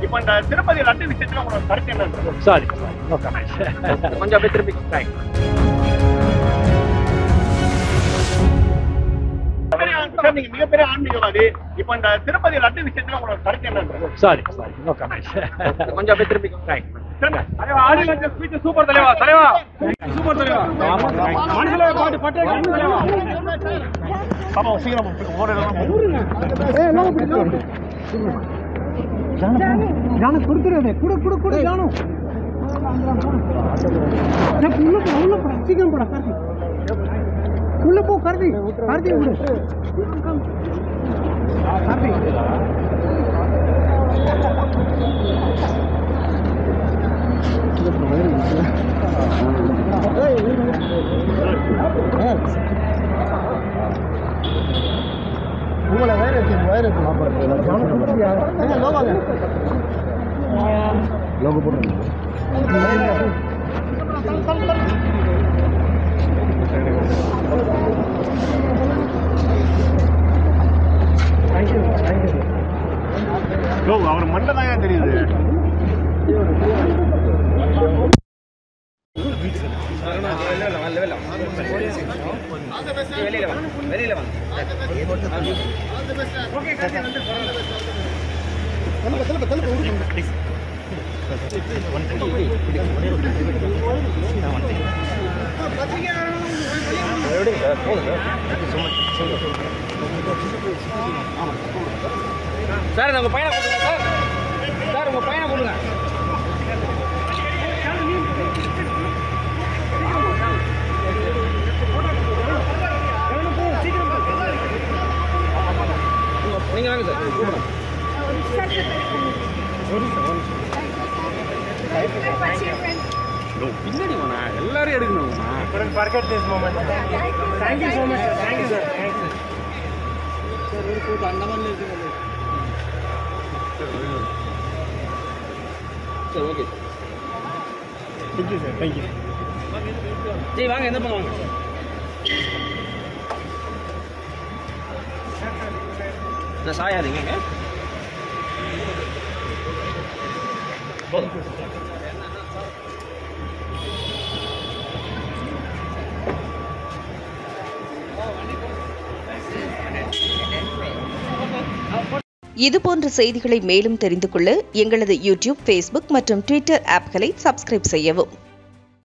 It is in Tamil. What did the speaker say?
இப்போ இந்த திருப்பதி லட்டு விஷயத்துல உங்களோட கருத்து என்ன சாரி சாரி நோ கமெண்ட் கொஞ்சம் அப்படியே திருப்பி right. சார் நீங்க மிகப்பெரிய ஆன்மீகவாதி இப்போ இந்த திருப்பதி லட்டு விஷயத்துல உங்களோட கருத்து என்ன சாரி சாரி நோ கமெண்ட் கொஞ்சம் அப்படியே திருப்பி right. தலைவா ஆடியன்ஸ் ஸ்பீச் சூப்பர் தலைவா தலைவா சூப்பர் தலைவா மனசுல பாட்டு பட்டே பாப்பா சீக்கிரம் ஓட ஜானு கொடுத்துருதே குடு குடு குடு ஜானு நான் உள்ள போ உள்ள போ சீக்கிரம் போடா கார்த்தி உள்ள போ கார்த்தி கார்த்தி விடு கார்த்தி உங்களை வேற இருக்கு வேற இருக்கு ஜானு கொடுத்துறியா லோகாங்க லோகோ போடுறேன் அவர் மட்டும் தான் தெரியுது வெளியில வாங்க வெளியில வாங்க சார் உங்க பையனை கொடுங்க சார் சார் உங்க பையனை கொடுங்க நீங்க வாங்க சார் கூப்பிடுங்க பின்னாடி வாண்ணா எல்லாரும் எடுக்கணும் forget this moment. Thank you so much, sir. Thank you, sir. Thank you. சரி okay Thank you, sir. Thank you. சரி வாங்க எந்த பக்கம் வாங்க இந்த சாயாதீங்க இங்க. இதுபோன்ற செய்திகளை மேலும் தெரிந்து கொள்ள எங்களது யூடியூப் ஃபேஸ்புக் மற்றும் ட்விட்டர் ஆப்களை சப்ஸ்கிரைப் செய்யவும்